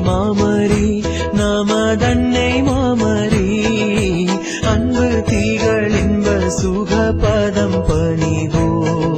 மாமரி நமதன்னை மாமரி அன்பு தீகள் இன்ப சுகபதம் பணிவோம்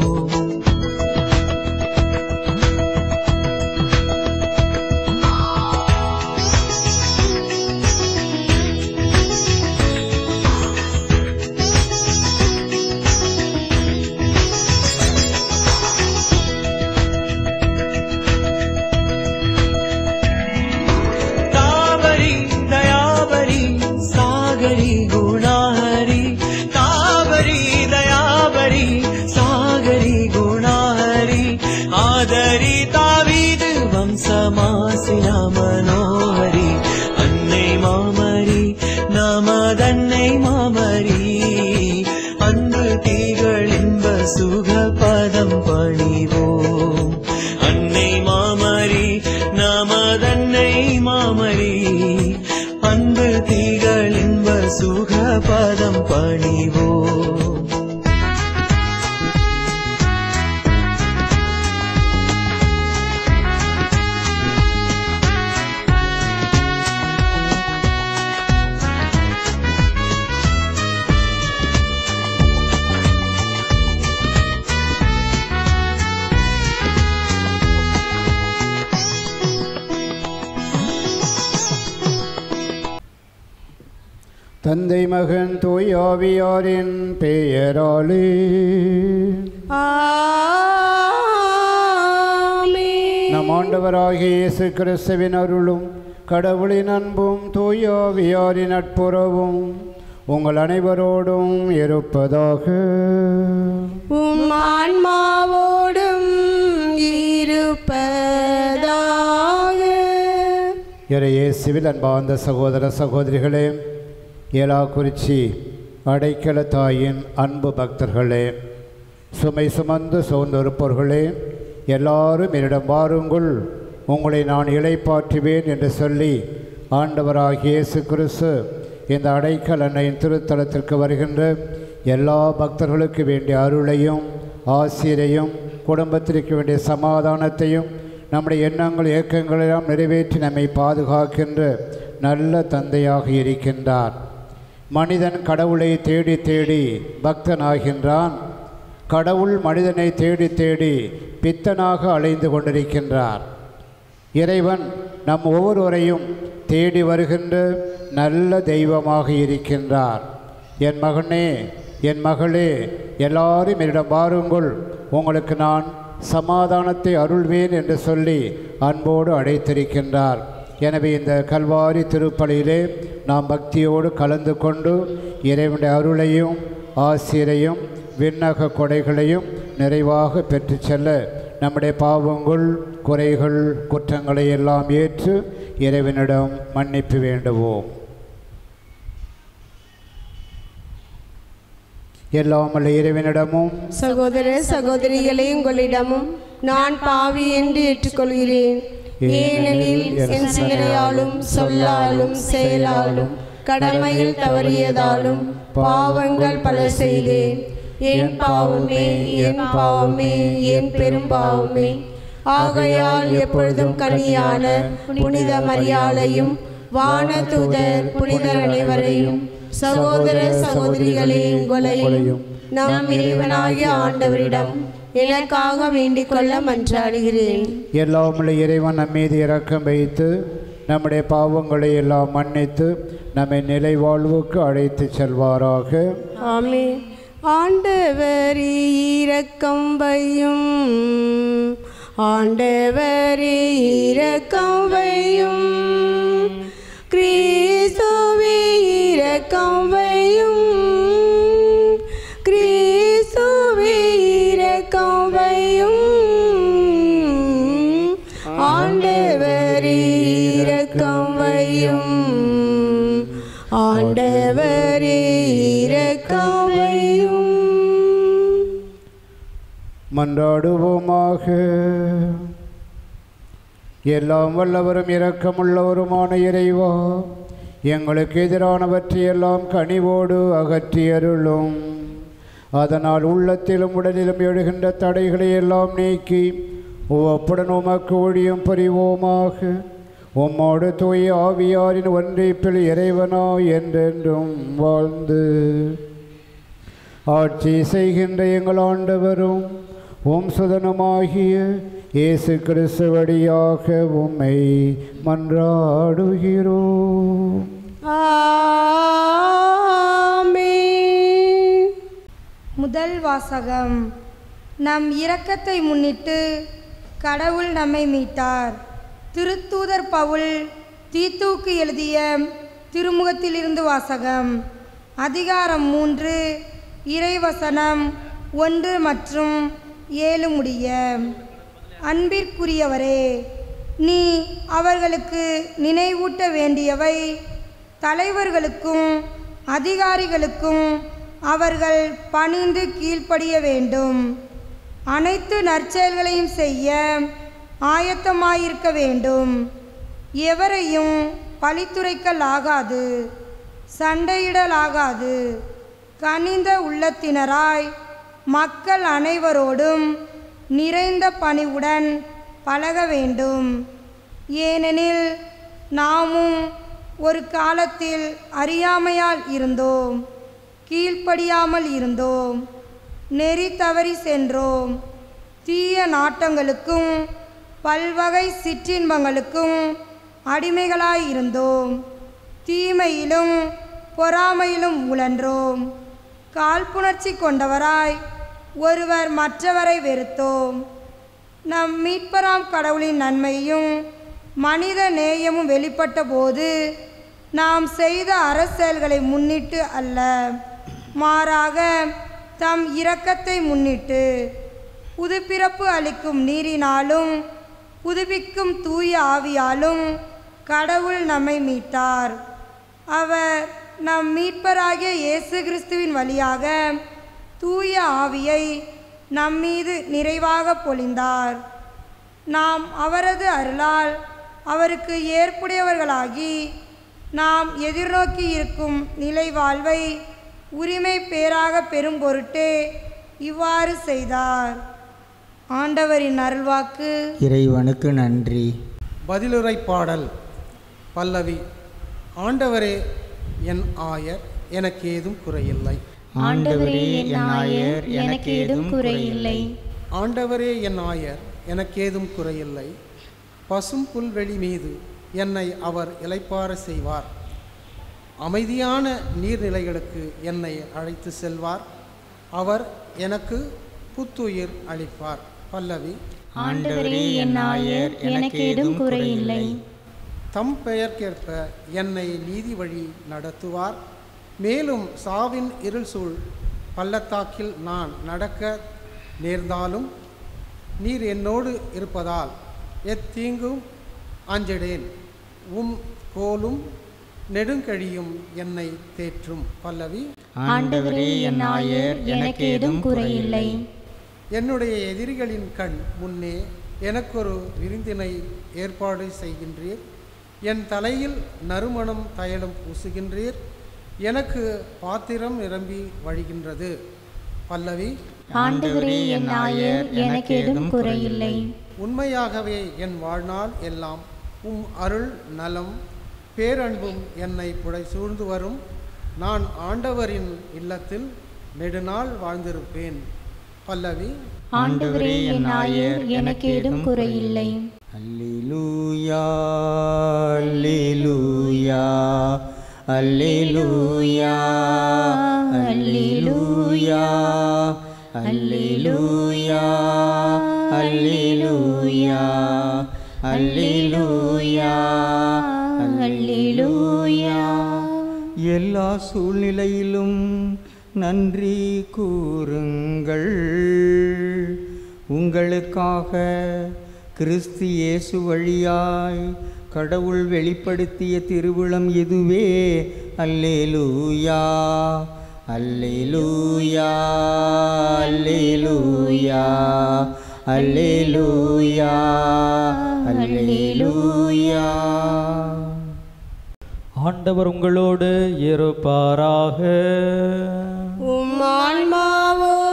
தாவரி தயாவரி சாகரி குணாஹரி தாவரி தயாவரி சாகரி குணாஹரி ஆதரி தாவீது வம்சமாசின மனோஹரி அன்னை மாமரி நமதன்னை மாமரி அன்பு தீகள் இன்ப சுகபதம் பணிவோம் அன்னை மாமரி நமதன்னை மாமரி அன்பு தீகள் இன்ப சுகபதம் பணிவோம் தந்தை மகன் தூய் ஆவியாரின் பெயராலே நம் ஆண்டவராகிய இயேசு கிறிஸ்துவின் அருளும் கடவுளின் அன்பும் தூய் ஆவியாரின் நட்புறவும் உங்கள் அனைவரோடும் இருப்பதாக உம் ஆன்மாவோடும் இருப்பதாக இறை இயேசுவில் அன்பார்ந்த சகோதர சகோதரிகளே ஏலாக்குறிச்சி அடைக்கல தாயின் அன்பு பக்தர்களே சுமை சுமந்து சோர்ந்திருப்பவர்களே எல்லாரும் என்னிடம் வாருங்கள் உங்களை நான் இளைப்பாற்றுவேன் என்று சொல்லி ஆண்டவராகிய இயேசு கிறிஸ்து இந்த அடைக்கல் அன்னையின் திருத்தலத்திற்கு வருகின்ற எல்லா பக்தர்களுக்கு வேண்டிய அருளையும் ஆசிரியையும் குடும்பத்திற்கு வேண்டிய சமாதானத்தையும் நம்முடைய எண்ணங்கள் இயக்கங்களெல்லாம் நிறைவேற்றி நம்மை பாதுகாக்கின்ற நல்ல தந்தையாக இருக்கின்றார் மனிதன் கடவுளை தேடி தேடி பக்தனாகின்றான் கடவுள் மனிதனை தேடி தேடி பித்தனாக அலைந்து கொண்டிருக்கின்றார் இறைவன் நம் ஒவ்வொருவரையும் தேடி வருகின்ற நல்ல தெய்வமாக இருக்கின்றார் என் மகனே என் மகளே எல்லாரும் என்னிடம் வாருங்கள் உங்களுக்கு நான் சமாதானத்தை அருள்வேன் என்று சொல்லி அன்போடு அழைத்திருக்கின்றார் எனவே இந்த கல்வாரி திருப்பலியிலே நாம் பக்தியோடு கலந்து கொண்டு இறைவனுடைய அருளையும் ஆசிரியையும் விண்ணக கொடைகளையும் நிறைவாக பெற்றுச் செல்ல நம்முடைய பாவங்கள் குறைகள் குற்றங்களை எல்லாம் ஏற்று இறைவனிடம் மன்னிப்பு வேண்டுவோம் எல்லாம் வல்ல இறைவனிடமும் சகோதர சகோதரிகளே உங்களிடமும் நான் பாவி என்று ஏற்றுக்கொள்கிறேன் ஏனெனில் என் சிந்தனையாலும் சொல்லாலும் செயலாலும் கடமையில் தவறியதாலும் பாவங்கள் பல செய்தேன் என் பாவமே என் பாவமே என் பெரும் பாவமே ஆகையால் எப்பொழுதும் கனியான புனித மரியாதையும் வானதூதர் புனிதர் அனைவரையும் சகோதர சகோதரிகளே உங்களையும் நம் இறைவனாகிய ஆண்டவரிடம் எனக்காக வேண்டிக் கொள்ள மன்றாடுகிறேன் எல்லாம் உள்ள இறைவன் நம் மீது இரக்கம் வைத்து நம்முடைய பாவங்களை எல்லாம் மன்னித்து நம்மை நிலை வாழ்வுக்கு அழைத்து செல்வாராக ஆமே ஆண்டவர் இரக்கம் வையும் ஆண்டவர் இரக்கம் வையும் கிறிஸ்துவே இரக்கம் வையும் கிறிஸ்துவே இரக்கம் வையும் ஆண்டவர் இரக்கம் வையும் ஆண்டவர் இரக்கம் வையும் மன்றாடுவோமாக எல்லாம் வல்லவரும் இரக்கமுள்ளவருமான இறைவா எங்களுக்கு எதிரானவற்றையெல்லாம் கனிவோடு அகற்றி அருளும் அதனால் உள்ளத்திலும் உடலிலும் எழுகின்ற தடைகளை எல்லாம் நீக்கி ஒப்புடன் உமக்கு ஒழியும் புரிவோமாக உம்மோடு தூய ஆவியாரின் ஒன்றிப்பில் இறைவனா என்றென்றும் வாழ்ந்து ஆட்சி செய்கின்ற எங்கள் ஆண்டவரும் உம் சுதனமாகிய இயேசு கிறிஸ்து வழியாக உம்மை மன்றாடுகிறோம் ஆமென். முதல் வாசகம் நம் இரக்கத்தை முன்னிட்டு கடவுள் நம்மை மீட்டார் திருத்தூதர் பவுல் தீத்தூக்கு எழுதிய திருமுகத்திலிருந்து வாசகம் அதிகாரம் மூன்று இறைவசனம் ஒன்று மற்றும் ஏழு முடிய அன்பிற்குரியவரே நீ அவர்களுக்கு நினைவூட்ட வேண்டியவை தலைவர்களுக்கும் அதிகாரிகளுக்கும் அவர்கள் பணிந்து கீழ்ப்படிய வேண்டும் அனைத்து நற்செயல்களையும் செய்ய ஆயத்தமாயிருக்க வேண்டும் எவரையும் பழித்துரைக்கலாகாது சண்டையிடலாகாது கனிந்த உள்ளத்தினராய் மக்கள் அனைவரோடும் நிறைந்த பணிவுடன் பழக வேண்டும் ஏனெனில் நாமும் ஒரு காலத்தில் அறியாமையால் இருந்தோம் கீழ்ப்படியாமல் இருந்தோம் நெறி தவறி சென்றோம் தீய நாட்டங்களுக்கும் பல்வகை சிற்றின்பங்களுக்கும் அடிமைகளாய் இருந்தோம் தீமையிலும் பொறாமையிலும் உழன்றோம் காழ்ப்புணர்ச்சி கொண்டவராய் ஒருவர் மற்றவரை வெறுத்தோம் நம் மீட்பராம் கடவுளின் நன்மையும் மனித நேயமும் வெளிப்பட்ட போது நாம் செய்த அரசெயல்களை முன்னிட்டு அல்ல மாறாக தம் இரக்கத்தை முன்னிட்டு புதுப்பிறப்பு அளிக்கும் நீரினாலும் புதுப்பிக்கும் தூய ஆவியாலும் கடவுள் நம்மை மீட்டார் அவர் நம் மீட்பராகிய இயேசு கிறிஸ்துவின் வழியாக தூய ஆவியை நம்மீது நிறைவாக பொழிந்தார் நாம் அவரது அருளால் அவருக்கு ஏற்புடையவர்களாகி நாம் எதிர்நோக்கி இருக்கும் நிலை வாழ்வை உரிமை பேராக பெறும் பொருட்டே இவ்வாறு செய்தார் ஆண்டவரின் அருள்வாக்கு இறைவனுக்கு நன்றி பதிலுரை பாடல் பல்லவி ஆண்டவரே என் ஆயர் எனக்கு ஏதும் குறையில்லை ஆண்டவரே என் ஆயர் எனக்கு ஏதும் குறையில்லை ஆண்டவரே என் ஆயர் எனக்கு ஏதும் குறையில்லை பசும் புல்வெளி மீது என்னை அவர் இளைப்பார செய்வார் அமைதியான நீர்நிலைகளுக்கு என்னை அழைத்து செல்வார் அவர் எனக்கு புத்துயிர் அளிப்பார் பல்லவி ஆண்டவரே என் ஆயர் எனக்கு ஏதும் குறையில்லை தம் பெயர்க்கேற்ப என்னை நீதி வழி நடத்துவார் மேலும் சாவின் இருள் சூழ் பள்ளத்தாக்கில் நான் நடக்க நேர்ந்தாலும் நீர் என்னோடு இருப்பதால் எத்தீங்கும் அஞ்சிடேன் உம் கோலும் நெடுங்கழியும் என்னை தேற்றும் பல்லவி ஆண்டவரே என் ஆயர் எனக்கு ஏதும் குறையில்லை என்னுடைய எதிரிகளின் கண் முன்னே எனக்கொரு விருந்தினை ஏற்பாடு செய்கின்றீர் என் தலையில் நறுமணம் தைலம் பூசுகின்றீர் எனக்கு பாத்திரம் நிரம்பி வழிகின்றது பல்லவி ஆண்டவரே என் ஆயர் எனக்கு ஏதும் குறையில்லை உண்மையாகவே என் வாழ்நாள் எல்லாம் உம் அருள் நலம் பேரன்பும் என்னை புடை சூழ்ந்து வரும் நான் ஆண்டவரின் இல்லத்தில் நெடுநாள் வாழ்ந்திருப்பேன் பல்லவி ஆண்டவரே என் ஆயர் எனக்கு ஏதும் குறையில்லை அல்லேலூயா அல்லேலூயா அல்லேலூயா அல்லேலூயா அல்லேலூயா அல்லேலூயா அல்லேலூயா அல்லேலூயா எல்லா சூழ்நிலையிலும் நன்றி கூறுங்கள் உங்களுக்காக கிறிஸ்து இயேசு வழியாய் கடவுள் வெளிப்படுத்திய திருவிழம் இதுவே அல்லேலூயா அல்லேலூயா அல்லேலூயா அல்லேலூயா அல்லேலூயா ஆண்டவர் உங்களோடு இருப்பாராக உம்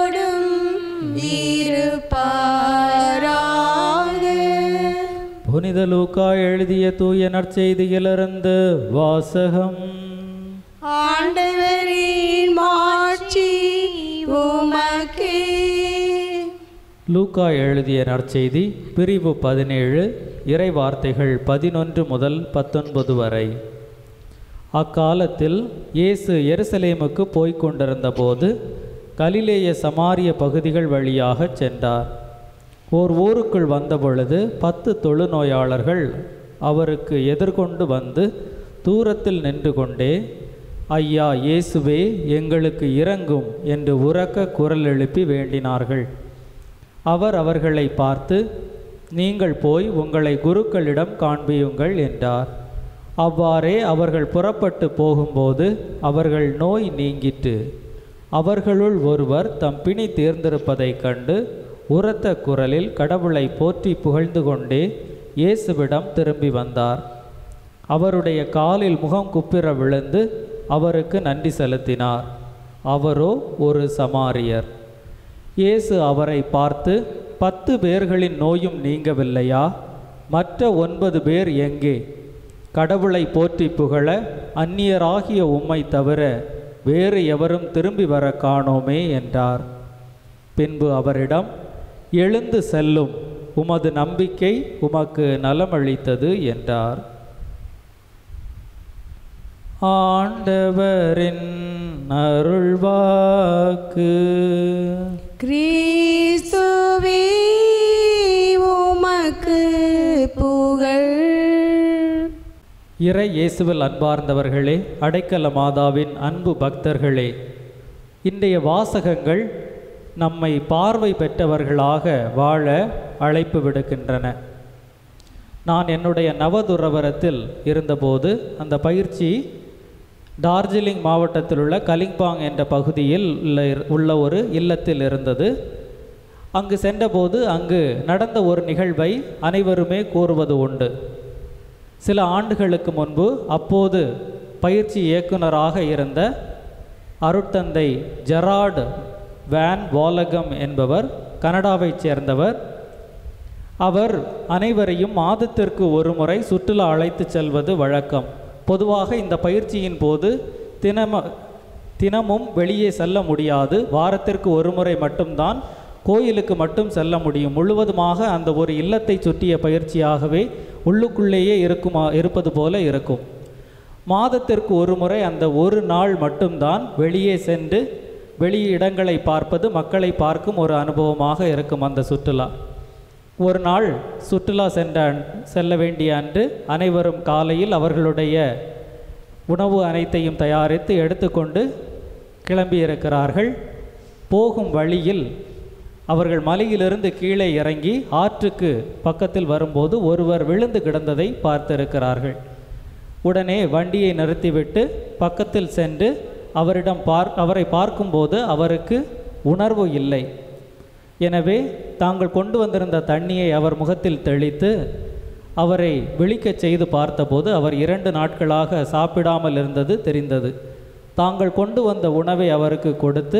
ஆன்மாவோடும் இருப்பாராக புனித புனித லூக்கா எழுதிய தூய நற்செய்தியிலிருந்து வாசகம் ஆண்டவரின் மாட்சி உமக்கே லூக்கா எழுதிய நற்செய்தி பிரிவு பதினேழு இறை வார்த்தைகள் பதினொன்று முதல் பத்தொன்பது வரை அக்காலத்தில் இயேசு எருசலேமுக்கு போய்க் கொண்டிருந்தபோது கலிலேய சமாரிய பகுதிகள் வழியாகச் சென்றார் ஓர் ஊருக்குள் வந்தபொழுது பத்து தொழுநோயாளர்கள் அவருக்கு எதிர்கொண்டு வந்து தூரத்தில் நின்று கொண்டே ஐயா இயேசுவே எங்களுக்கு இறங்கும் என்று உரக்க குரல் எழுப்பி வேண்டினார்கள் அவர் அவர்களை பார்த்து நீங்கள் போய் உங்களை குருக்களிடம் காண்பியுங்கள் என்றார் அவ்வாறே அவர்கள் புறப்பட்டு போகும்போது அவர்கள் நோய் நீங்கிற்று அவர்களுள் ஒருவர் தம் பிணி தேர்ந்திருப்பதைக் கண்டு உரத்த குரலில் கடவுளை போற்றி புகழ்ந்து கொண்டே இயேசுவிடம் திரும்பி வந்தார் அவருடைய காலில் முகம் குப்பிர விழுந்து அவருக்கு நன்றி செலுத்தினார் அவரோ ஒரு சமாரியர் இயேசு அவரை பார்த்து பத்து பேர்களின் நோயும் நீங்கவில்லையா மற்ற ஒன்பது பேர் எங்கே கடவுளை போற்றி புகழ அந்நியராகிய உம்மை தவிர வேறு எவரும் திரும்பி வர காணோமே என்றார் பின்பு அவரிடம் எழுந்து செல்லும் உமது நம்பிக்கை உமக்கு நலமளித்தது என்றார் ஆண்டவரின் அருள்வாக்கு கிறிஸ்துவே உமக்கு புகழ் இறை இயேசுவில் அன்பார்ந்தவர்களே அடைக்கல மாதாவின் அன்பு பக்தர்களே இன்றைய வாசகங்கள் நம்மை பார்வை பெற்றவர்களாக வாழ அழைப்பு விடுக்கின்றன நான் என்னுடைய நவதுறவரத்தில் இருந்தபோது அந்த பயிற்சி டார்ஜிலிங் மாவட்டத்தில் உள்ள கலிம்பாங் என்ற பகுதியில் உள்ள உள்ள ஒரு இல்லத்தில் இருந்தது அங்கு சென்றபோது அங்கு நடந்த ஒரு நிகழ்வை அனைவருமே கூறுவது உண்டு சில ஆண்டுகளுக்கு முன்பு அப்போது பயிற்சி இயக்குனராக இருந்த அருட்தந்தை ஜெரார்டு வேன் வாலகம் என்பவர் கனடாவைச் சேர்ந்தவர் அவர் அனைவரையும் மாதத்திற்கு ஒரு முறை சுற்றுலா அழைத்து செல்வது வழக்கம் பொதுவாக இந்த பயிற்சியின் போது தினம தினமும் வெளியே செல்ல முடியாது வாரத்திற்கு ஒரு முறை மட்டும்தான் கோயிலுக்கு மட்டும் செல்ல முடியும் முழுவதுமாக அந்த ஒரு இல்லத்தை சுற்றிய பயிற்சியாகவே உள்ளுக்குள்ளேயே இருக்குமா இருப்பது போல இருக்கும் மாதத்திற்கு ஒரு முறை அந்த ஒரு நாள் மட்டும்தான் வெளியே சென்று வெளி இடங்களை பார்ப்பது மக்களை பார்க்கும் ஒரு அனுபவமாக இருக்கும் அந்த சுற்றுலா ஒரு நாள் சுற்றுலா சென்ற அன்- செல்ல வேண்டிய அன்று அனைவரும் காலையில் அவர்களுடைய உணவு அனைத்தையும் தயாரித்து எடுத்துக்கொண்டு கிளம்பியிருக்கிறார்கள் போகும் வழியில் அவர்கள் மலையிலிருந்து கீழே இறங்கி ஆற்றுக்கு பக்கத்தில் வரும்போது ஒருவர் விழுந்து கிடந்ததை பார்த்திருக்கிறார்கள் உடனே வண்டியை நிறுத்திவிட்டு பக்கத்தில் சென்று அவரிடம் பார் அவரை பார்க்கும்போது அவருக்கு உணர்வு இல்லை எனவே தாங்கள் கொண்டு வந்திருந்த தண்ணியை அவர் முகத்தில் தெளித்து அவரை விழிக்கச் செய்து பார்த்தபோது அவர் இரண்டு நாட்களாக சாப்பிடாமல் இருந்தது தெரிந்தது தாங்கள் கொண்டு வந்த உணவை அவருக்கு கொடுத்து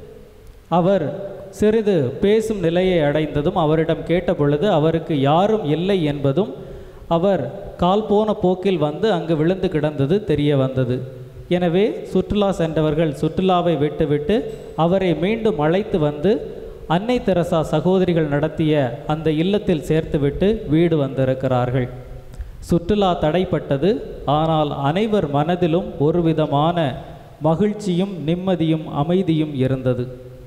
அவர் சிறிது பேசும் நிலையை அடைந்ததும் அவரிடம் கேட்டபொழுது அவருக்கு யாரும் இல்லை என்பதும் அவர் கால் போன போக்கில் வந்து அங்கு விழுந்து கிடந்தது தெரிய வந்தது எனவே சுற்றுலா சென்றவர்கள் சுற்றுலாவை விட்டுவிட்டு அவரை மீண்டும் அழைத்து வந்து அன்னை தெரசா சகோதரிகள் நடத்திய அந்த இல்லத்தில் சேர்த்துவிட்டு வீடு வந்திருக்கிறார்கள் சுற்றுலா தடைப்பட்டது ஆனால் அனைவர் மனதிலும் ஒரு விதமான மகிழ்ச்சியும் நிம்மதியும் அமைதியும் இருந்தது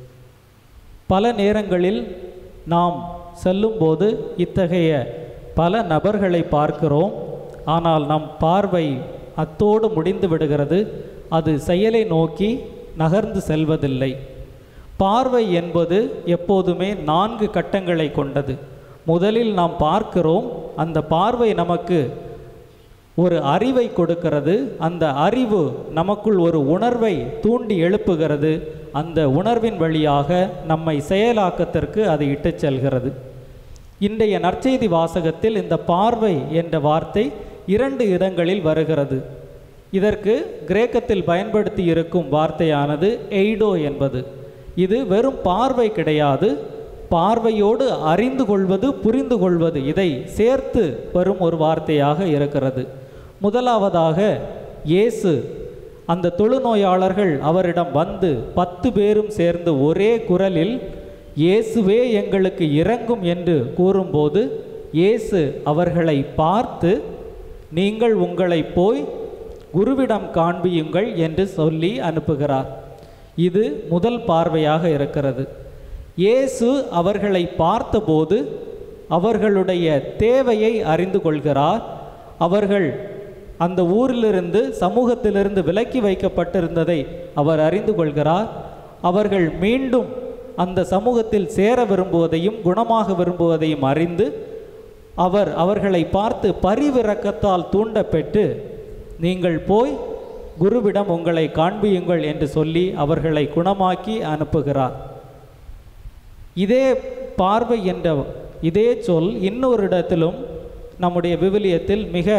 பல நேரங்களில் நாம் செல்லும்போது இத்தகைய பல நபர்களை பார்க்கிறோம் ஆனால் நம் பார்வை அத்தோடு முடிந்து விடுகிறது அது செயலை நோக்கி நகர்ந்து செல்வதில்லை பார்வை என்பது எப்போதுமே நான்கு கட்டங்களை கொண்டது முதலில் நாம் பார்க்கிறோம் அந்த பார்வை நமக்கு ஒரு அறிவை கொடுக்கிறது அந்த அறிவு நமக்குள் ஒரு உணர்வை தூண்டி எழுப்புகிறது அந்த உணர்வின் வழியாக நம்மை செயலாக்கத்திற்கு அது இட்டுச் செல்கிறது இன்றைய நற்செய்தி வாசகத்தில் இந்த பார்வை என்ற வார்த்தை இரண்டு இடங்களில் வருகிறது இதற்கு கிரேக்கத்தில் பயன்படுத்தி இருக்கும் வார்த்தையானது எய்டோ என்பது இது வெறும் பார்வை கிடையாது பார்வையோடு அறிந்து கொள்வது புரிந்து கொள்வது இதை சேர்த்து வரும் ஒரு வார்த்தையாக இருக்கிறது முதலாவதாக இயேசு அந்த தொழுநோயாளர்கள் அவரிடம் வந்து பத்து பேரும் சேர்ந்து ஒரே குரலில் இயேசுவே எங்களுக்கு இறங்கும் என்று கூறும்போது இயேசு அவர்களை பார்த்து நீங்கள் உங்களை போய் குருவிடம் காண்பியுங்கள் என்று சொல்லி அனுப்புகிறார் இது முதல் பார்வையாக இருக்கிறது இயேசு அவர்களை பார்த்தபோது அவர்களுடைய தேவையை அறிந்து கொள்கிறார் அவர்கள் அந்த ஊரிலிருந்து சமூகத்திலிருந்து விலக்கி வைக்கப்பட்டிருந்ததை அவர் அறிந்து கொள்கிறார் அவர்கள் மீண்டும் அந்த சமூகத்தில் சேர விரும்புவதையும் குணமாக விரும்புவதையும் அறிந்து அவர் அவர்களை பார்த்து பரிவிரக்கத்தால் தூண்டப்பெற்று நீங்கள் போய் குருவிடம் உங்களை காண்பியுங்கள் என்று சொல்லி அவர்களை குணமாக்கி அனுப்புகிறார் இதே பார்வை என்ற இதே சொல் இன்னொரு இடத்திலும் நம்முடைய விவிலியத்தில் மிக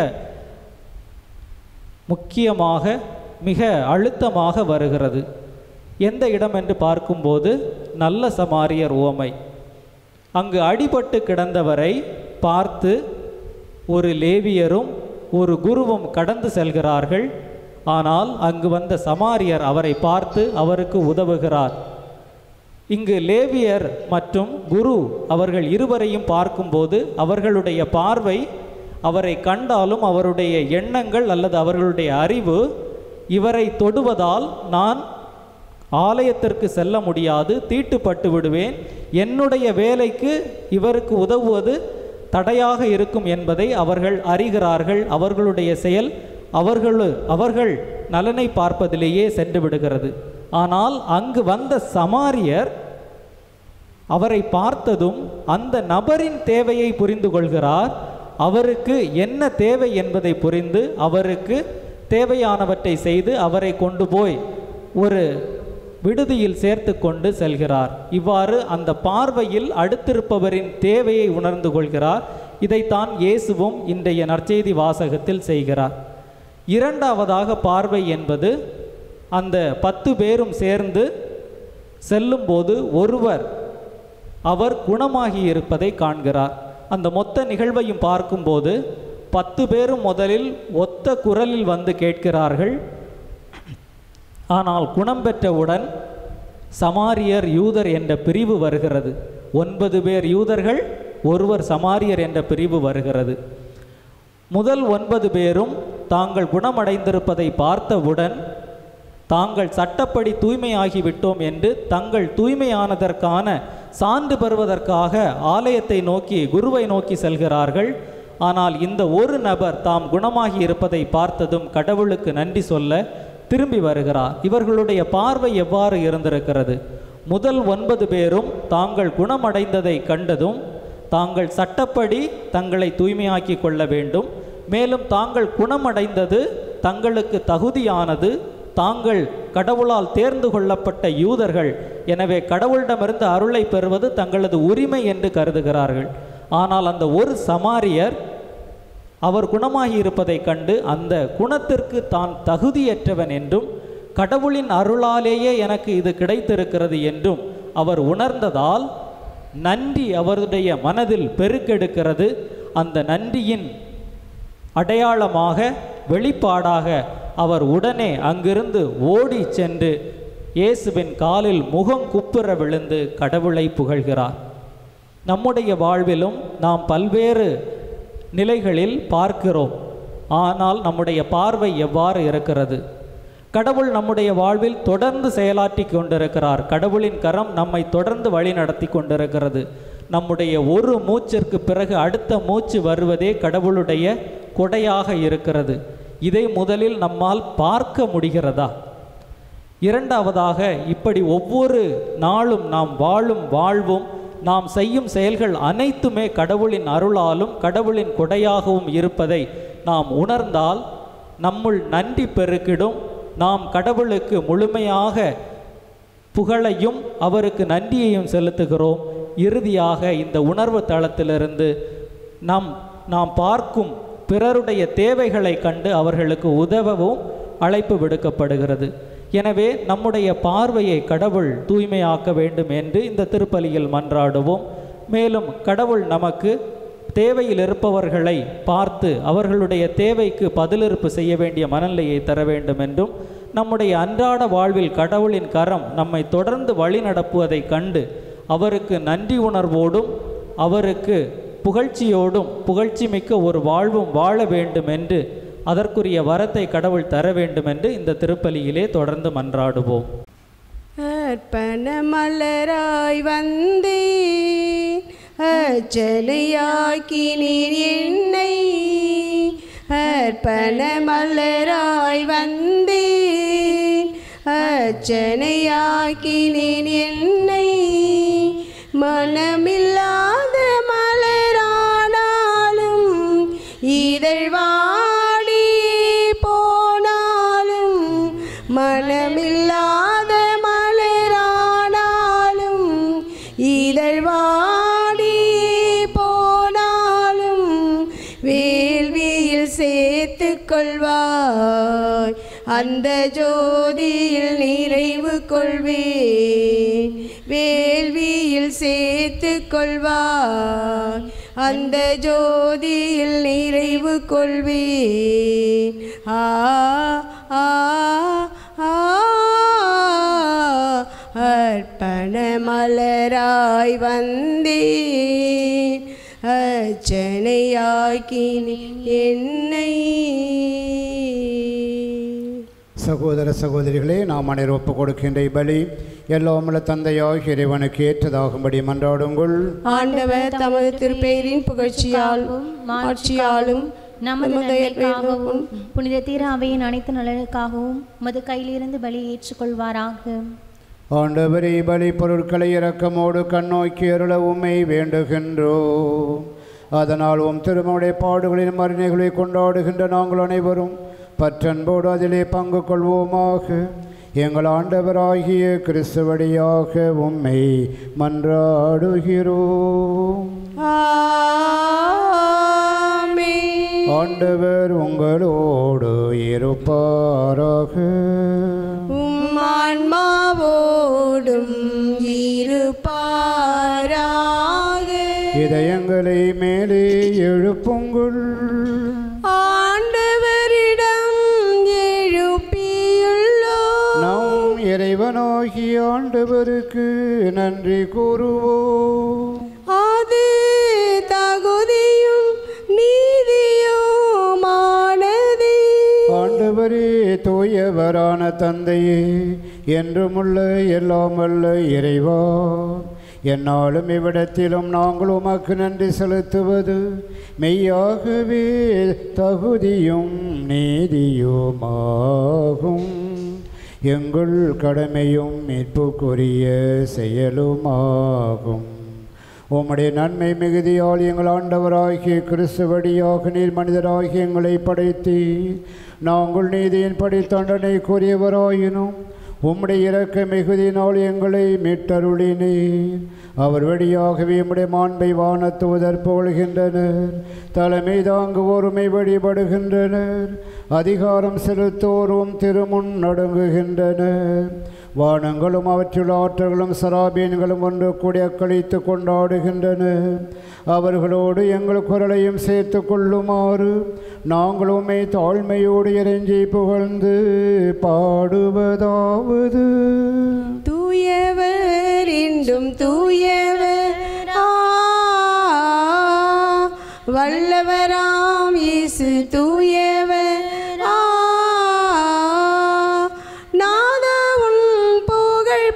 முக்கியமாக மிக அழுத்தமாக வருகிறது எந்த இடம் என்று பார்க்கும்போது நல்ல சமாரியர் உவமை அங்கு அடிபட்டு கிடந்தவரை பார்த்து ஒரு லேவியரும் ஒரு குருவும் கடந்து செல்கிறார்கள் ஆனால் அங்கு வந்த சமாரியர் அவரை பார்த்து அவருக்கு உதவுகிறார் இங்கு லேவியர் மற்றும் குரு அவர்கள் இருவரையும் பார்க்கும்போது அவர்களுடைய பார்வை அவரை கண்டாலும் அவருடைய எண்ணங்கள் அல்லது அவர்களுடைய அறிவு இவரை தொடுவதால் நான் ஆலயத்திற்கு செல்ல முடியாது தீட்டுப்பட்டு விடுவேன் என்னுடைய வேலைக்கு இவருக்கு உதவுவது தடையாக இருக்கும் என்பதை அவர்கள் அறிகிறார்கள் அவர்களுடைய செயல் அவர்கள் அவர்கள் நலனை பார்ப்பதிலேயே சென்று விடுகிறது ஆனால் அங்கு வந்த சமாரியர் அவரை பார்த்ததும் அந்த நபரின் தேவையை புரிந்து கொள்கிறார் அவருக்கு என்ன தேவை என்பதை புரிந்து அவருக்கு தேவையானவற்றை செய்து அவரை கொண்டு போய் ஒரு விடுதியில் சேர்த்து கொண்டு செல்கிறார் இவ்வாறு அந்த பார்வையில் அடுத்திருப்பவரின் தேவையை உணர்ந்து கொள்கிறார் இதைத்தான் இயேசுவும் இன்றைய நற்செய்தி வாசகத்தில் செய்கிறார் இரண்டாவதாக பார்வை என்பது அந்த பத்து பேரும் சேர்ந்து செல்லும்போது ஒருவர் அவர் குணமாகி இருப்பதை காண்கிறார் அந்த மொத்த நிகழ்வையும் பார்க்கும்போது பத்து பேரும் முதலில் ஒத்த குரலில் வந்து கேட்கிறார்கள் ஆனால் குணம் பெற்றவுடன் சமாரியர் யூதர் என்ற பிரிவு வருகிறது ஒன்பது பேர் யூதர்கள் ஒருவர் சமாரியர் என்ற பிரிவு வருகிறது முதல் ஒன்பது பேரும் தாங்கள் குணமடைந்திருப்பதை பார்த்தவுடன் தாங்கள் சட்டப்படி தூய்மையாகிவிட்டோம் என்று தங்கள் தூய்மையானதற்கான சான்று பெறுவதற்காக ஆலயத்தை நோக்கி குருவை நோக்கி செல்கிறார்கள் ஆனால் இந்த ஒரு நபர் தாம் குணமாகி இருப்பதை பார்த்ததும் கடவுளுக்கு நன்றி சொல்ல திரும்பி வருகிறார் இவர்களுடைய பார்வை எவ்வாறு இருந்திருக்கிறது முதல் ஒன்பது பேரும் தாங்கள் குணமடைந்ததை கண்டதும் தாங்கள் சட்டப்படி தங்களை தூய்மையாக்கி கொள்ள வேண்டும் மேலும் தாங்கள் குணமடைந்தது தங்களுக்கு தகுதியானது தாங்கள் கடவுளால் தேர்ந்து கொள்ளப்பட்ட யூதர்கள் எனவே கடவுளிடமிருந்து அருளை பெறுவது தங்களது உரிமை என்று கருதுகிறார்கள் ஆனால் அந்த ஒரு சமாரியர் அவர் குணமாகி இருப்பதைக் கண்டு அந்த குணத்திற்கு தான் தகுதியற்றவன் என்றும் கடவுளின் அருளாலேயே எனக்கு இது கிடைத்திருக்கிறது என்றும் அவர் உணர்ந்ததால் நன்றி அவருடைய மனதில் பெருக்கெடுக்கிறது அந்த நன்றியின் அடையாளமாக வெளிப்பாடாக அவர் உடனே அங்கிருந்து ஓடி சென்று இயேசுவின் காலில் முகம் குப்புற விழுந்து கடவுளை புகழ்கிறார் நம்முடைய வாழ்விலும் நாம் பல்வேறு நிலைகளில் பார்க்கிறோம் ஆனால் நம்முடைய பார்வை எவ்வாறு இருக்கிறது கடவுள் நம்முடைய வாழ்வில் தொடர்ந்து செயலாற்றி கொண்டிருக்கிறார் கடவுளின் கரம் நம்மை தொடர்ந்து வழி நடத்தி கொண்டிருக்கிறது நம்முடைய ஒரு மூச்சிற்கு பிறகு அடுத்த மூச்சு வருவதே கடவுளுடைய கொடையாக இருக்கிறது இதை முதலில் நம்மால் பார்க்க முடிகிறதா இரண்டாவதாக இப்படி ஒவ்வொரு நாளும் நாம் வாழும் வாழ்வும் நாம் செய்யும் செயல்கள் அனைத்துமே கடவுளின் அருளாலும் கடவுளின் கொடையாகவும் இருப்பதை நாம் உணர்ந்தால் நம்முள் நன்றி பெருக்கிடும் நாம் கடவுளுக்கு முழுமையாக புகழையும் அவருக்கு நன்றியையும் செலுத்துகிறோம் இறுதியாக இந்த உணர்வு தளத்திலிருந்து நம் நாம் பார்க்கும் பிறருடைய தேவைகளை கண்டு அவர்களுக்கு உதவவும் அழைப்பு விடுக்கப்படுகிறது எனவே நம்முடைய பார்வையை கடவுள் தூய்மையாக்க வேண்டும் என்று இந்த திருப்பலியில் மன்றாடுவோம் மேலும் கடவுள் நமக்கு தேவையில் இருப்பவர்களை பார்த்து அவர்களுடைய தேவைக்கு பதிலிருப்பு செய்ய வேண்டிய மனநிலையை தர வேண்டும் என்றும் நம்முடைய அன்றாட வாழ்வில் கடவுளின் கரம் நம்மை தொடர்ந்து வழி நடப்புவதைக் கண்டு அவருக்கு நன்றி உணர்வோடும் அவருக்கு புகழ்ச்சியோடும் புகழ்ச்சி மிக்க ஒரு வாழ்வும் வாழ வேண்டும் என்று அதற்குரிய வரத்தை கடவுள் தர வேண்டும் என்று இந்த திருப்பலியிலே தொடர்ந்து மன்றாடுவோம் அர்ப்பண மலராய் வந்தேன் அர்ச்சனையாக்கி நீர் என்னை அர்ப்பண மலராய் வந்தேன் அர்ச்சனையாக்கி நீர் என்னை மனமில்லாத மலரானாலும் இதழ் வாடி போனாலும் மனமில்லாத மலரானாலும் இதழ் வாடி போனாலும் வேள்வியில் சேர்த்து கொள்வாய் அந்த ஜோதியில் நிறைவு கொள்வேன் வேள்வியில் சேர்த்து கொள்வாய் அந்த ஜோதியில் நிறைவு கொள்வேன் ஆ ஆ ஆ அர்ப்பண மலராய் வந்தேன் அர்ச்சனையாக்கி என்னை சகோதர சகோதரிகளே நாம் அனைவரும் ஒப்புக் கொடுக்கின்ற பலி எல்லாமல தந்தையாய் இறைவனுக்கு ஏற்றதாகும்படி மன்றாடுங்கள் ஆண்டவர் தமது திருப்பெயரின் புகழ்ச்சியாலும் மாட்சியாலும் நமது நமது நன்மைக்காகவும் புனித தீர அவையின் அனைத்து நலனுக்காகவும் மது கையிலிருந்து பலி ஏற்றுக்கொள்வாராக ஆண்டவரே பலி பொருட்களை இரக்கமோடு கண்ணோக்கி அருள உம்மை வேண்டுகின்றோம் அதனால் உம் திருமவுடைய பாடுகளின் மருணைகளை கொண்டாடுகின்ற நாங்கள் அனைவரும் பற்றன்போடு அதிலே பங்கு கொள்வோமாக எங்கள் ஆண்டவராகிய கிறிஸ்துவடியாக உம்மை மன்றாடுகிறோம் ஆமென். ஆண்டவர் உங்களோடு இருப்பாராக உம் ஆன்மாவோடும் இருப்பாராக இதயங்களை மேலே எழுப்புங்கள் ஆண்டவரிடம் எழுப்பியுள்ளோ நாம் இறைவனாகிய ஆண்டவருக்கு நன்றி கூறுவோம் அது தகுதியும் நீதியுமானதே ஆண்டவரே தூயவரான தந்தையே என்றுமுள்ள எல்லாம் வல்ல இறைவா என்னாலும் இவ்விடத்திலும் நாங்கள் உமக்கு நன்றி செலுத்துவது மெய்யாகவே தகுதியும் நீதியுமாகும் எங்கள் கடமையும் மீட்புக்குரிய செயலுமாகும் உம்முடைய நன்மை மிகுதியால் எங்கள் ஆண்டவராகிய கிறிஸ்துவடியாக நீர் மனிதராகி எங்களை படைத்தி நாங்கள் நீதியின்படி தண்டனை கூறியவராயினும் உம்முடைய இரக்க மிகுதியினால் எங்களை மீட்டருளினீர் அவர் வழியாகவே உம்முடைய மாண்பை வானத்து உதற்போழ்கின்றனர் தலைமை தாங்குவோருமை வழிபடுகின்றனர் அதிகாரம் செலுத்தோரும் திருமுன் நடுங்குகின்றனர் வானங்களும் அவற்றுள்ள ஆற்றல்களும் சராபீன்களும் ஒன்று கூடி அக்களித்து கொண்டாடுகின்றன அவர்களோடு எங்கள் குரலையும் சேர்த்து கொள்ளுமாறு நாங்கள் உம்மை தாழ்மையோடு இறைஞ்சி புகழ்ந்து பாடுவதாவது தூயவர் என்றும் தூயவர் ஆ, வல்லவராம் இயேசு தூயவர் ஆ, நாதா உன் புகழ்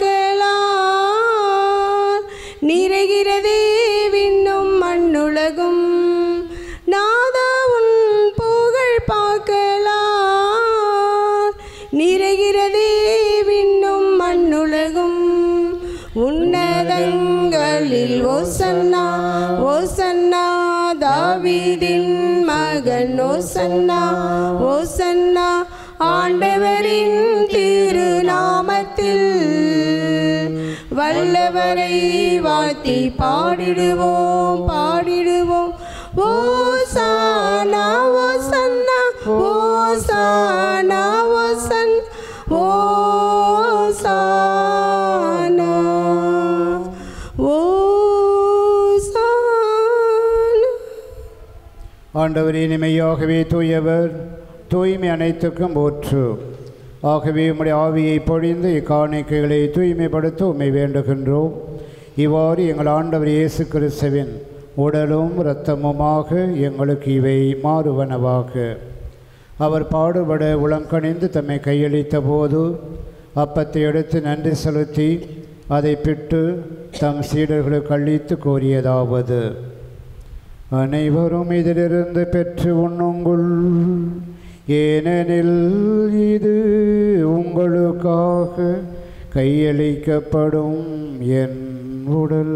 பார்க்கலாம் நிறைகிறதே விண்ணும் மண்ணுலகும் நாதா உன் புகழ் பார்க்கலாம் நிறைகிறதே விண்ணும் மண்ணுலகும் உன்னதங்களில் ஓசன்னா ஓசன்னா தாவீதின் மகன் ஓசன்னா ஓசன்னா ஆண்டவரின் திருநாமத்தில் வல்லவரை வாழ்த்தி பாடிடுவோம் பாடிடுவோம் ஓசானா ஓசன்னா ஓசானா ஓசன் ஓ ஆண்டவர் இனிமையாகவே தூயவர் தூய்மை அனைத்துக்கும் போற்று ஆகவே உம்முடைய ஆவியை பொழிந்து இக்காணிக்கைகளை தூய்மைப்படுத்த உம்மை வேண்டுகின்றோம் இவ்வாறு எங்கள் ஆண்டவர் இயேசு கிறிஸ்துவின் உடலும் இரத்தமுமாக எங்களுக்கு இவை மாறுவனவாக அவர் பாடுபட உளங்கணிந்து தம்மை கையளித்த போது அப்பத்தை எடுத்து நன்றி செலுத்தி அதை பிட்டு தம் சீடர்களுக்கு அளித்து கோரியதாவது அனைவரும் இதிலிருந்து பெற்று உண்ணுங்குள் ஏனெனில் இது உங்களுக்காக கையளிக்கப்படும் என் உடல்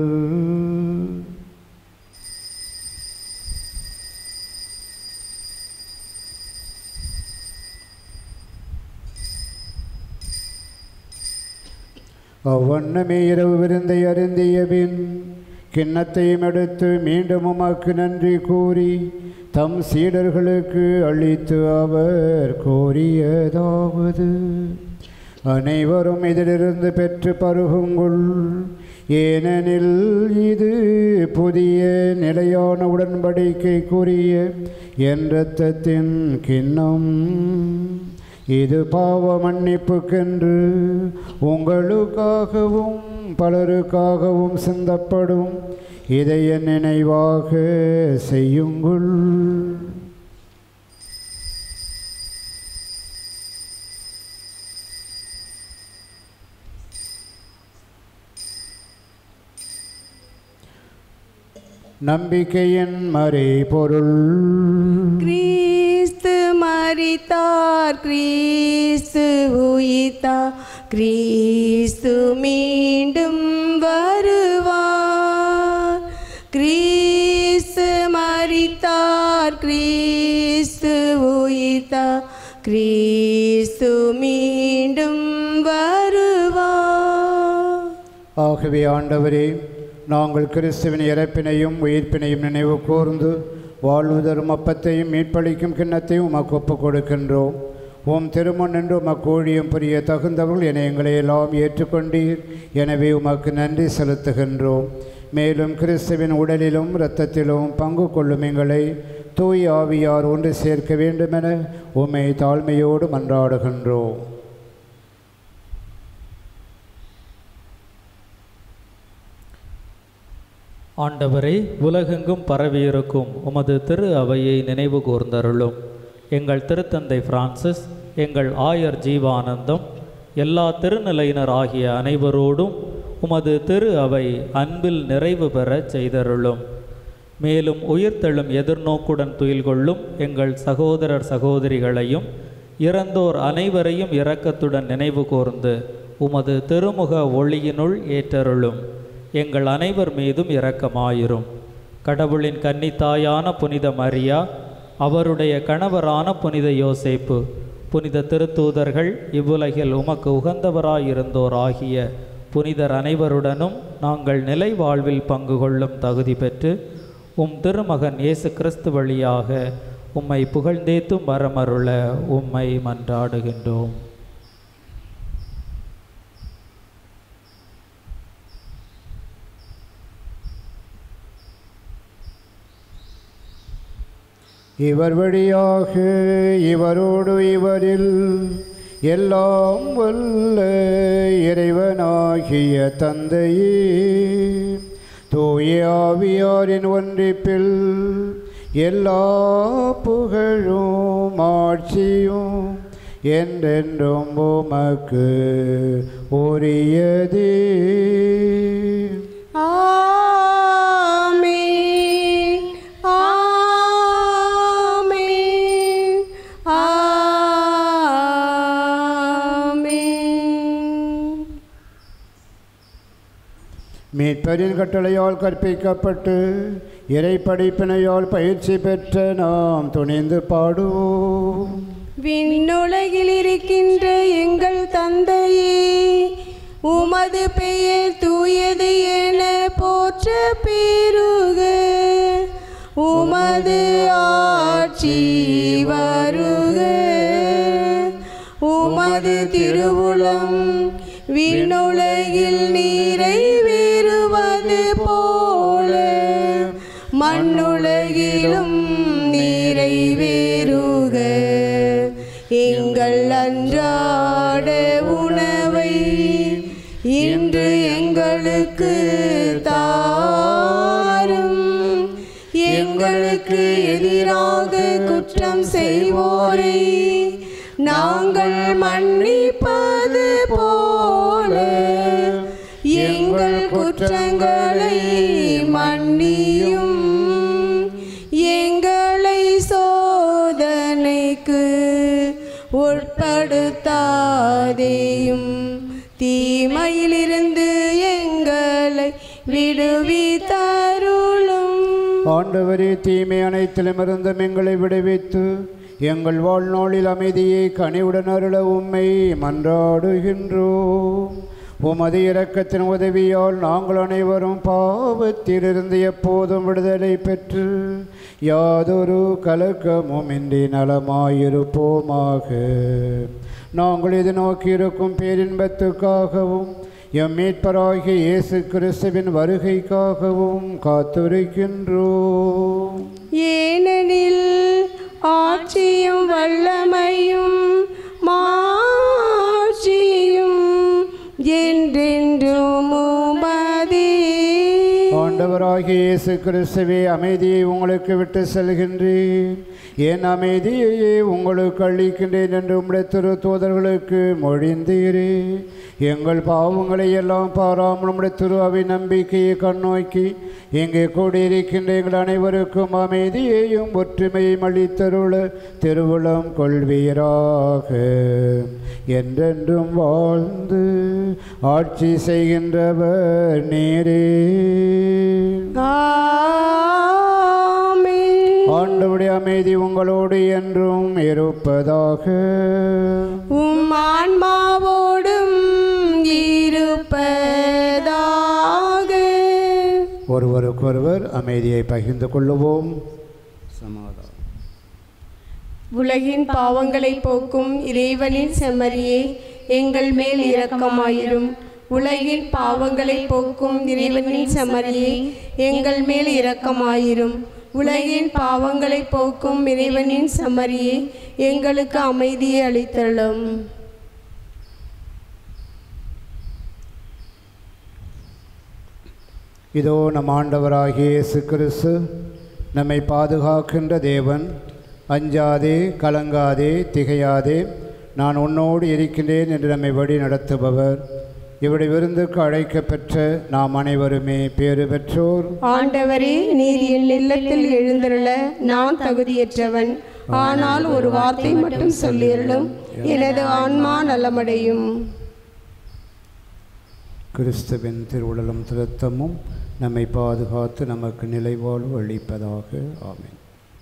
அவ்வண்ணமே இரவு விருந்தை அருந்திய பின் கிண்ணத்தையும் எடுத்து மீண்டும் உமக்கு நன்றி கூறி தம் சீடர்களுக்கு அளித்து அவர் கோரியதாவது அனைவரும் இதிலிருந்து பெற்று பருகுங்குள் ஏனெனில் இது புதிய நிலையான உடன்படிக்கைக்குரிய என் இரத்தத்தின் கிண்ணம் இது பாவ மன்னிப்புக்கென்று உங்களுக்காகவும் பலருக்காகவும் சிந்தப்படும் இதை என் நினைவாக செய்யுங்கள் நம்பிக்கையின் மறை பொருள் கிறிஸ்து மரித்தார் கிறிஸ்து உயிர்த்தார் கிறிஸ்து மீண்டும் வருவார் கிறிஸ்து மரித்தார் கிறிஸ்து உயிர்த்தார் கிறிஸ்து மீண்டும் வருவார் ஆகவே ஆண்டவரே நாங்கள் கிறிஸ்துவின் இறப்பினையும் உயிர்ப்பினையும் நினைவு கூர்ந்து வாழ்வு தரும் அப்பத்தையும் மீட்பளிக்கும் கிண்ணத்தையும் உமக்கு ஒப்புக் கொடுக்கின்றோம் உம் திருமண் என்று உமக்கு ஊழியம் புரிய தகுந்தவர்கள் என எங்களை எல்லாம் ஏற்றுக்கொண்டீர் எனவே உமக்கு நன்றி செலுத்துகின்றோம் மேலும் கிறிஸ்துவின் உடலிலும் இரத்தத்திலும் பங்கு கொள்ளும் எங்களை தூய் ஆவியார் ஒன்று சேர்க்க வேண்டுமென உம்மை தாழ்மையோடு மன்றாடுகின்றோம் ஆண்டவரே உலகெங்கும் பரவியிருக்கும் உமது திரு அவையை நினைவு கூர்ந்தருளும் எங்கள் திருத்தந்தை பிரான்சிஸ் எங்கள் ஆயர் ஜீவானந்தம் எல்லா திருநிலையினர் ஆகிய அனைவரோடும் உமது திரு அவை அன்பில் நிறைவு பெறச் செய்தருளும் மேலும் உயிர்த்தெழும் எதிர்நோக்குடன் துயில் கொள்ளும் எங்கள் சகோதரர் சகோதரிகளையும் இறந்தோர் அனைவரையும் இரக்கத்துடன் நினைவு கூர்ந்து உமது திருமுக ஒளியினுள் ஏற்றருளும் எங்கள் அனைவர் மீதும் இரக்கமாயிரும் கடவுளின் கன்னித்தாயான புனித மரியா அவருடைய கணவரான புனித யோசேப்பு புனித திருத்தூதர்கள் இவ்வுலகில் உமக்கு உகந்தவராயிருந்தோர் ஆகிய புனிதர் அனைவருடனும் நாங்கள் நிலை வாழ்வில் பங்கு கொள்ளும் தகுதி பெற்று உம் திருமகன் இயேசு கிறிஸ்து வழியாக உம்மை புகழ்ந்தேத்தும் வரமருள உம்மை மன்றாடுகின்றோம் இவர் வழியாக இவரோடு இவரில் எல்லாம் வல்ல இறைவனாகிய தந்தையே தூய ஆவியாரின் ஒன்றிப்பில் எல்லா புகழும் ஆட்சியும் என்றென்றும் உமக்கு உரியதே ஆமென் ஆமென் ஆமென் மீட்பரின் கட்டளையால் கற்பிக்கப்பட்டு இறை படிப்பினையால் பயிற்சி பெற்ற நாம் துணிந்து பாடுவோம் விண்ணுலகில் இருக்கின்ற எங்கள் தந்தையே உமது பெயர் தூயது என போற்ற பெருக உமது ஆட்சி வருக உமது திருவுளம் விண்ணுலகில் நிறைவேறுவது போல மண்ணுலகிலும் நீர் எங்கள் அன்றாட உணவை இன்று எங்களுக்கு தாரும் எங்களுக்கு எதிராக குற்றம் செய்வோரை நாங்கள் மன்னிப்பது போல எங்கள் குற்றங்களை மன்னியும் எங்களை சோதனைக்கு உட்படுத்தாதேயும் தீமையிலிருந்து எங்களை விடுவித்தருளும் ஆண்டவரே தீமை அனைத்திலுமிருந்தும் எங்களை விடுவித்து எங்கள் வாழ்நாளில் அமைதியை கனிவுடன் அருள உம்மை மன்றாடுகின்றோம் உமது இரக்கத்தின் உதவியால் நாங்கள் அனைவரும் பாவத்திலிருந்து எப்போதும் விடுதலை பெற்று யாதொரு கலக்கமும் இன்றி நலமாயிருப்போமாக நாங்கள் இது நோக்கியிருக்கும் பேரின்பத்துக்காகவும் எம் மீட்பராகிய இயேசு கிறிஸ்துவின் வருகைக்காகவும் காத்திருக்கின்றோம் ஏனெனில் ஆட்சியும் வல்லமையும் மாட்சியும் என்றென்றும் உமதே ஆண்டவராகிய இயேசு கிறிஸ்துவே அமைதியை உங்களுக்கு விட்டு செல்கின்றேன் என் அமைதியையே உங்களுக்கு அளிக்கின்றேன் என்று உம்முடைய திரு தூதர்களுக்கு மொழிந்தீரே எங்கள் பாவங்களை எல்லாம் பாராமல் உம்முடைய திரு அவை நம்பிக்கையை கண்ணோக்கி இங்கே கூடியிருக்கின்ற எங்கள் அனைவருக்கும் அமைதியையும் ஒற்றுமையும் அளித்தருள திருவுளம் கொள்வீராக என்றென்றும் வாழ்ந்து ஆட்சி செய்கின்றவர் நீரே ஆமென். ஆண்டவுடைய அமைதி உங்களோடு என்றும் இருப்பதாக உம் ஆன்மாவோடும் இருப்பதாக ஒருவருக்கொருவர் அமைதியை பகிர்ந்து கொள்ளுவோம் சமாதானம் உலகின் பாவங்களை போக்கும் இறைவனின் செம்மறியே எங்கள் மேல் இரக்கமாயிரும் உலகின் பாவங்களை போக்கும் இறைவனின் செம்மறியே எங்கள் மேல் இரக்கமாயிரும் உலகின் பாவங்களை போக்கும் இறைவனின் செம்மறியே எங்களுக்கு அமைதியை அளித்தள்ளும் இதோ நம் ஆண்டவராகிய இயேசு கிறிஸ்து நம்மை பாதுகாக்கின்ற தேவன் அஞ்சாதே கலங்காதே திகையாதே நான் உன்னோடு இருக்கின்றேன் என்று நம்மை வழி நடத்துபவர் இவருடைய விருந்துக்கு அழைக்கப் பெற்ற நாம் அனைவருமே பேறு பெற்றோர் ஆண்டவரே நீர் என் இல்லத்தில் எழுந்தருள நான் தகுதியற்றவன் ஆனால் ஒரு வார்த்தை மட்டும் சொல்லியருளும் எனது ஆன்மா நலமடையும் கிறிஸ்துவின் திருவுடலும் திருத்தமும் நம்மை பாதுகாத்து நமக்கு நிலைவாழ்வு அளிப்பதாக ஆமென்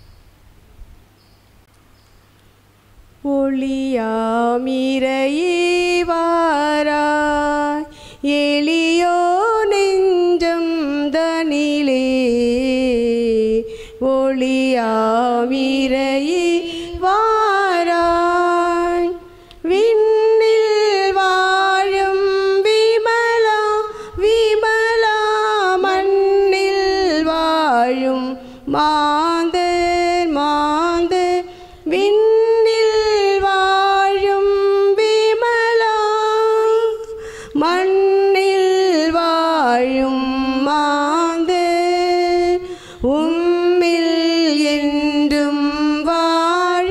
ஒளியாமிரையீவாராய் எளியோ நெஞ்சம் தனிலே ஒளியாமிரையீவாராய் விண்ணில் வாழும் விமலா விமலா மண்ணில் வாழும் மாந்தர் மாந்தர் விண்ணில் வாழும் விமலா மண்ணில் வாழும் மாந்தர் உம்மில் என்றும் வாழ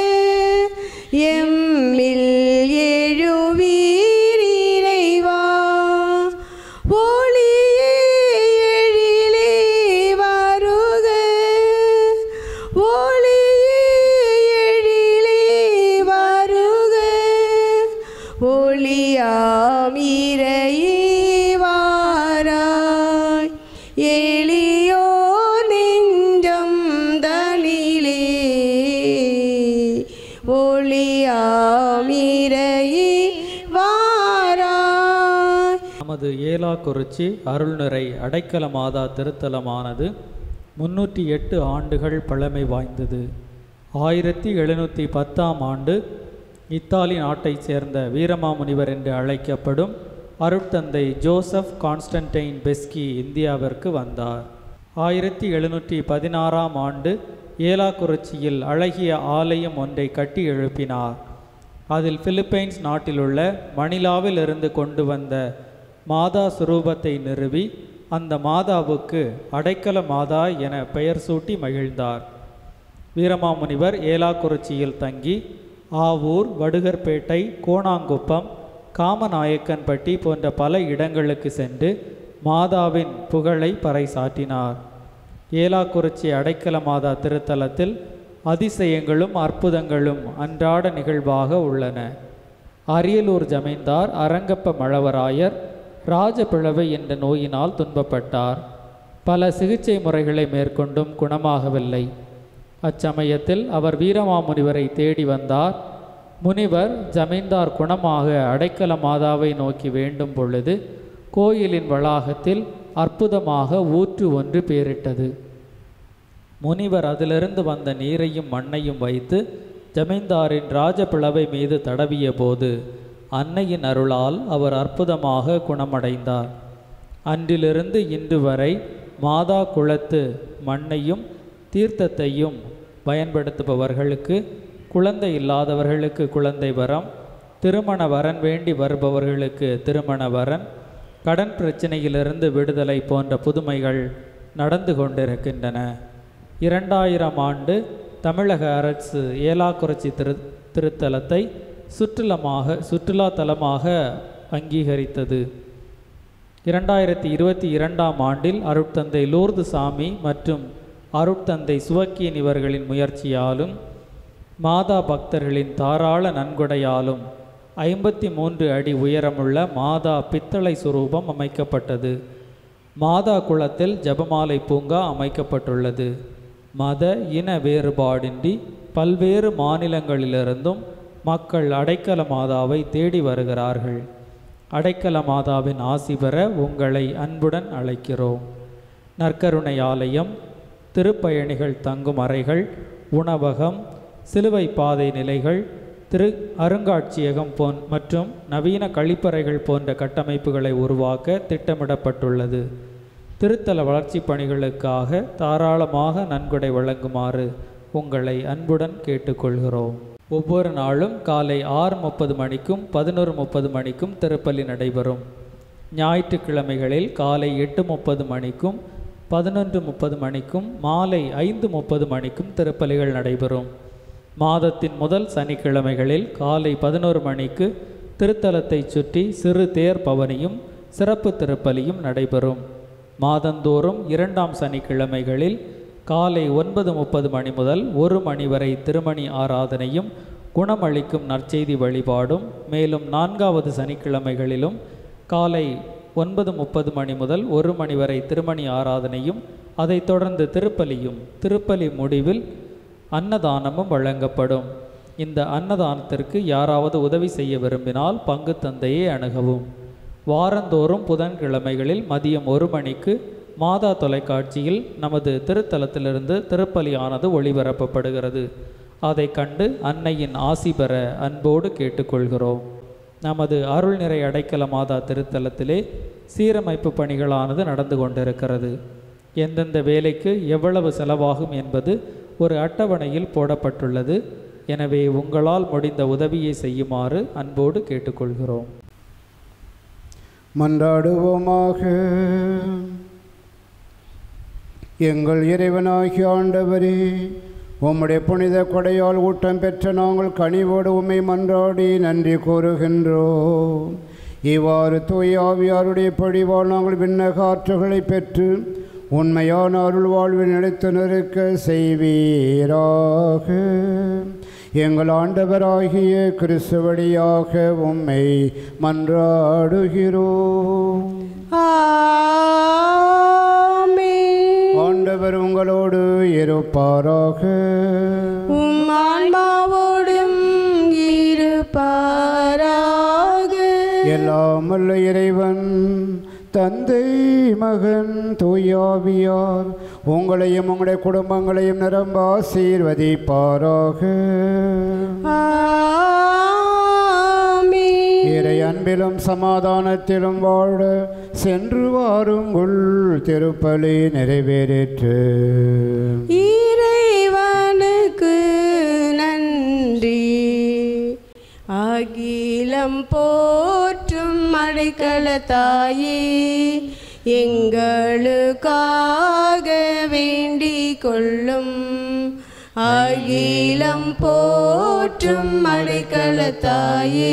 எம்மில் எழுவீர் இறைவா ஒளியே எழிலே வருக ஒளியே எழிலே வருக ஒளியாமிரையே வாராய் எளியோ நெஞ்சம் தனிலே ஒளியாமிரையே வாராய் நமது ஏலாக்குறிச்சி அருள்நிறை அடைக்கல மாதா திருத்தலமானது முன்னூற்றி எட்டு ஆண்டுகள் பழமை வாய்ந்தது ஆயிரத்தி எழுநூற்றி பத்தாம் ஆண்டு இத்தாலி நாட்டைச் சேர்ந்த வீரமாமுனிவர் என்று அழைக்கப்படும் அருட்தந்தை ஜோசப் கான்ஸ்டன்டைன் பெஸ்கி இந்தியாவிற்கு வந்தார் ஆயிரத்தி எழுநூற்றி பதினாறாம் ஆண்டு ஏலாக்குறிச்சியில் அழகிய ஆலயம் ஒன்றை கட்டி எழுப்பினார் அதில் பிலிப்பைன்ஸ் நாட்டிலுள்ள மணிலாவில் இருந்து கொண்டு வந்த மாதா சுரூபத்தை நிறுவி அந்த மாதாவுக்கு அடைக்கல மாதா என பெயர் சூட்டி மகிழ்ந்தார் வீரமாமுனிவர் ஏலாக்குறிச்சியில் தங்கி ஆவூர் வடுகர்பேட்டை கோணாங்குப்பம் காமநாயக்கன்பட்டி போன்ற பல இடங்களுக்கு சென்று மாதாவின் புகழை பறைசாற்றினார் ஏலாக்குறிச்சி அடைக்கல மாதா திருத்தலத்தில் அதிசயங்களும் அற்புதங்களும் அன்றாட நிகழ்வாக உள்ளன அரியலூர் ஜமீன்தார் அரங்கப்ப மழவராயர் ராஜபிளவை என்ற நோயினால் துன்பப்பட்டார் பல சிகிச்சை முறைகளை மேற்கொண்டும் குணமாகவில்லை அச்சமயத்தில் அவர் வீரமாமுனிவரை தேடி வந்தார் முனிவர் ஜமீன்தார் குணமாக அடைக்கல மாதாவை நோக்கி வேண்டும் பொழுது கோயிலின் வளாகத்தில் அற்புதமாக ஊற்று ஒன்று பேரிட்டது முனிவர் அதிலிருந்து வந்த நீரையும் மண்ணையும் வைத்து ஜமீன்தாரின் ராஜபிளவை மீது தடவிய போது அன்னையின் அருளால் அவர் அற்புதமாக குணமடைந்தார் அன்றிலிருந்து இன்று வரை மாதா குளத்து மண்ணையும் தீர்த்தத்தையும் பயன்படுத்துபவர்களுக்கு குழந்தை இல்லாதவர்களுக்கு குழந்தை வரம் திருமண வரன் வேண்டி வருபவர்களுக்கு திருமண வரன் கடன் பிரச்சனையிலிருந்து விடுதலை போன்ற புதுமைகள் நடந்து கொண்டிருக்கின்றன இரண்டாயிரம் ஆண்டு தமிழக அரசு ஏலாக்குறிச்சி திரு திருத்தலத்தை சுற்றுலமாக சுற்றுலா தலமாக அங்கீகரித்தது இரண்டாயிரத்தி இருபத்தி இரண்டாம் ஆண்டில் அருட்தந்தை லூர்து சாமி மற்றும் அருட்தந்தை சுவக்கியன் இவர்களின் முயற்சியாலும் மாதா பக்தர்களின் தாராள நன்கொடையாலும் ஐம்பத்தி மூன்று அடி உயரமுள்ள மாதா பித்தளை சுரூபம் அமைக்கப்பட்டது மாதா குளத்தில் ஜபமாலை பூங்கா அமைக்கப்பட்டுள்ளது மத இன வேறுபாடின்றி பல்வேறு மாநிலங்களிலிருந்தும் மக்கள் அடைக்கல மாதாவை தேடி வருகிறார்கள் அடைக்கல மாதாவின் ஆசி பெற உங்களை அன்புடன் அழைக்கிறோம் நற்கருணை ஆலயம் திருப்பயணிகள் தங்கும் அறைகள் உணவகம் சிலுவை பாதை நிலைகள் திரு அருங்காட்சியகம் போன் மற்றும் நவீன கழிப்பறைகள் போன்ற கட்டமைப்புகளை உருவாக்க திட்டமிடப்பட்டுள்ளது திருத்தல வளர்ச்சிப் பணிகளுக்காக தாராளமாக நன்கொடை வழங்குமாறு உங்களை அன்புடன் கேட்டுக்கொள்கிறோம் ஒவ்வொரு நாளும் காலை ஆறு முப்பது மணிக்கும் பதினோரு முப்பது மணிக்கும் திருப்பலி நடைபெறும் ஞாயிற்றுக்கிழமைகளில் காலை எட்டு முப்பது மணிக்கும் பதினொன்று முப்பது மணிக்கும் மாலை ஐந்து முப்பது மணிக்கும் திருப்பலிகள் நடைபெறும் மாதத்தின் முதல் சனிக்கிழமைகளில் காலை பதினோரு மணிக்கு திருத்தலத்தை சுற்றி சிறு தேர் பவனியும் சிறப்பு திருப்பலியும் நடைபெறும் மாதந்தோறும் இரண்டாம் சனிக்கிழமைகளில் காலை ஒன்பது முப்பது மணி முதல் ஒரு மணி வரை திருமணி ஆராதனையும் குணமளிக்கும் நற்செய்தி வழிபாடும் மேலும் நான்காவது சனிக்கிழமைகளிலும் காலை ஒன்பது முப்பது மணி முதல் ஒரு மணி வரை திருமணி ஆராதனையும் அதைத் தொடர்ந்து திருப்பலியும் திருப்பலி முடிவில் அன்னதானமும் வழங்கப்படும் இந்த அன்னதானத்திற்கு யாராவது உதவி செய்ய விரும்பினால் பங்கு தந்தையை அணுகவும் வாரந்தோறும் புதன்கிழமைகளில் மதியம் ஒரு மணிக்கு மாதா தொலைக்காட்சியில் நமது திருத்தலத்திலிருந்து திருப்பலியானது ஒளிபரப்பப்படுகிறது அதை கண்டு அன்னையின் ஆசி பெற அன்போடு கேட்டுக்கொள்கிறோம் நமது அருள்நிறை அடைக்கல மாதா திருத்தலத்திலே சீரமைப்பு பணிகளானது நடந்து கொண்டிருக்கிறது எந்தெந்த வேலைக்கு எவ்வளவு செலவாகும் என்பது ஒரு அட்டவணையில் போடப்பட்டுள்ளது எனவே உங்களால் முடிந்த உதவியை செய்யுமாறு அன்போடு கேட்டுக்கொள்கிறோம் மன்றாடுவோமாக எங்கள் இறைவனாகிய ஆண்டவரே உம்முடைய புனித கொடையால் ஊட்டம் பெற்ற நாங்கள் கனிவோடு உம்மை மன்றாடி நன்றி கூறுகின்றோம் இவ்வாறு தூய ஆவியாருடைய பொழிவால் நாங்கள் விண்ணக ஆற்றுகளை பெற்று உண்மையான அருள் வாழ்வில் நிலைத்து நிற்க செய்வீராக எங்கள் ஆண்டவராகிய கிறிஸ்துவடியாக உம்மை மன்றாடுகிறோம் ஆமென். ஆண்டவர் உங்களோடு இருப்பாராக உம் ஆன்மாவோடும் இருப்பாராக எல்லாம் வல்ல இறைவன் தந்தை மகன் தூயாவியார் உங்களையும் உங்களுடைய குடும்பங்களையும் நிரம்ப ஆசீர்வதிப்பாராக ஆமென். இறை அன்பிலும் சமாதானத்திலும் வாழ சென்று வாருங்கள் திருப்பலி நிறைவேறிற்று இறைவனுக்கு அகிலம் போற்றும் அடைக்கல தாயே எங்களுக்காக வேண்டிக் கொள்ளும் அகிலம் போற்றும் அடைக்கல தாயே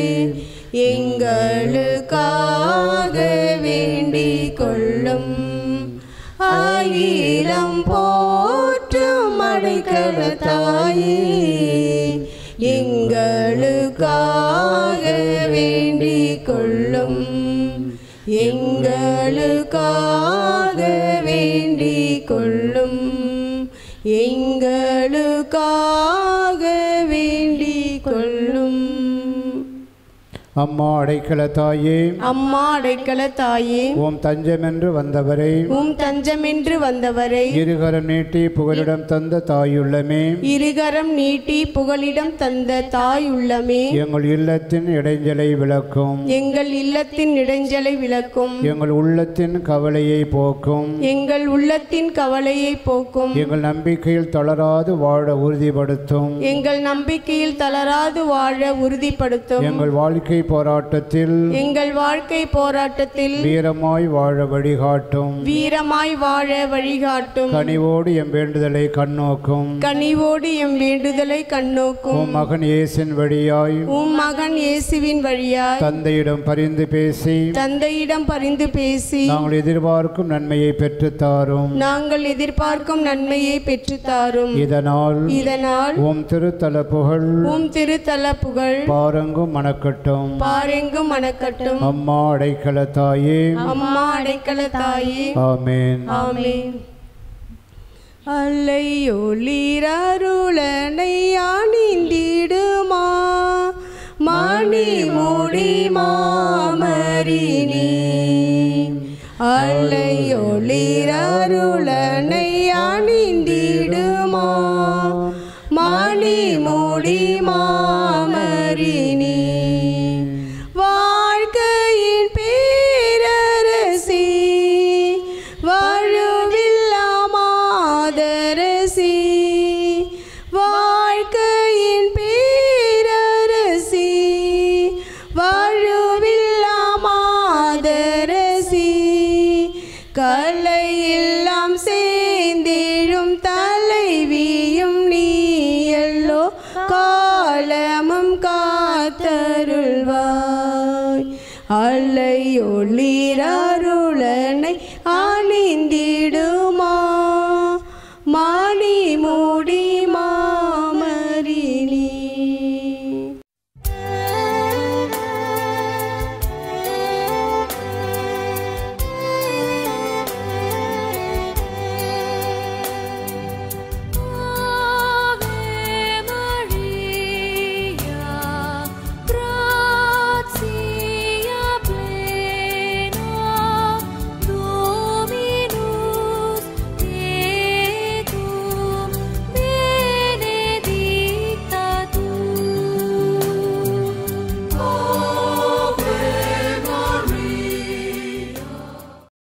எங்களுக்காக வேண்டிக் கொள்ளும் அகிலம் போற்றும் அடைக்கல தாயே எங்களுக்காக வேண்டிக் கொள்ளும் எங்களுக்காக வேண்டிக் கொள்ளும் எங்களுக்காக வேண்டிக் கொள்ளும் அம்மா அடைக்கல தாயே அம்மா அடைக்கல தாயே ஓம் தஞ்சமென்று வந்தவரை உம் தஞ்சமென்று வந்தவரை இருகரம் நீட்டி புகலிடம் தந்த தாயுள்ளமே இருகரம் நீட்டி புகலிடம் தந்த தாய் உள்ளமே எங்கள் இல்லத்தின் இடைஞ்சலை விளக்கும் எங்கள் இல்லத்தின் இடைஞ்சலை விளக்கும் எங்கள் உள்ளத்தின் கவலையை போக்கும் எங்கள் உள்ளத்தின் கவலையை போக்கும் எங்கள் நம்பிக்கையில் தளராது வாழ உறுதிப்படுத்தும் எங்கள் நம்பிக்கையில் தளராது வாழ உறுதிப்படுத்தும் எங்கள் வாழ்க்கை போராட்டத்தில் எங்கள் வாழ்க்கை போராட்டத்தில் வீரமாய் வாழ வழிகாட்டும் வீரமாய் வாழ வழிகாட்டும் கனிவோடு எம் வேண்டுதலை கண்ணோக்கும் கனிவோடு எம் வேண்டுதலை கண்ணோக்கும் உம் மகன் இயேசின் வழியாய் உம் மகன் இயேசுவின் வழியாய் தந்தையிடம் பரிந்து பேசி தந்தையிடம் பரிந்து பேசி நாங்கள் எதிர்பார்க்கும் நன்மையை பெற்றுத் தாரும் நாங்கள் எதிர்பார்க்கும் நன்மையை பெற்றுத் தாரும் இதனால் இதனால் உம் திருத்தல புகழ் உம் திருத்தல புகழ் பாரங்கும் மணக்கட்டும் பாரெங்கும் மணக்கட்டும் அம்மா அடைக்கல தாயே அம்மா அடைக்கல தாயே ஆமேன் ஆமென் அல்லையொளிரருளனை அணிந்திடுமா மணி முடி மாமரினே அல்லையொளிரருளனை அணிந்திடுமா மணி முடி மாமரினே வாழ்க்கையின் பேரரசி வாழுவில்லாமாதரசி வாழ்க்கையின் பேரரசி வாழுவில்லாமாதரசி கலையெல்லாம் சேர்ந்திடும் தலைவியும் நீயல்லோ காலமும் காத்தருள்வாய் அலையொளிரருள்